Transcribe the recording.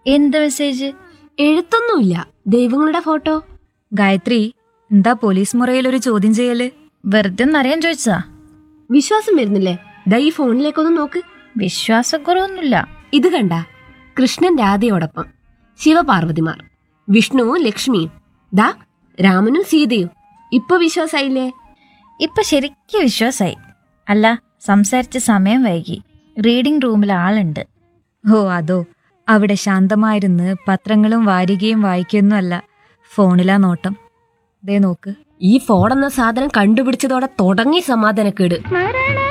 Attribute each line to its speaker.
Speaker 1: എന്ത് മെസ്സേജ്
Speaker 2: എഴുത്തൊന്നുമില്ല ദൈവങ്ങളുടെ ഫോട്ടോ
Speaker 3: ഗായത്രി എന്താ പോലീസ് മുറയിൽ ഒരു ചോദ്യം ചെയ്യല്
Speaker 1: വെറുതെ ഒന്ന് അറിയാൻ ചോദിച്ചതാ
Speaker 2: വിശ്വാസം വരുന്നില്ലേ ദാ ഈ ഫോണിലേക്കൊന്ന് നോക്ക്
Speaker 1: വിശ്വാസക്കുറവൊന്നുമില്ല
Speaker 2: ഇത് കണ്ട കൃഷ്ണൻ രാധയോടൊപ്പം ശിവപാർവതിമാർ വിഷ്ണുവും ലക്ഷ്മിയും ദാ രാമനും സീതയും ഇപ്പൊ വിശ്വാസായില്ലേ
Speaker 1: ഇപ്പൊ ശരിക്കും വിശ്വാസായി അല്ല സംസാരിച്ച സമയം വൈകി റീഡിംഗ് റൂമിൽ ആളുണ്ട്
Speaker 3: ഓ അതോ അവിടെ ശാന്തമായിരുന്ന് പത്രങ്ങളും വാരികയും വായിക്കൊന്നുമല്ല ഫോണിലാ നോട്ടം ദേ നോക്ക്
Speaker 2: ഈ ഫോൺ എന്ന സാധനം കണ്ടുപിടിച്ചതോടെ തുടങ്ങി സമാധാനക്കേട്
Speaker 1: മരണ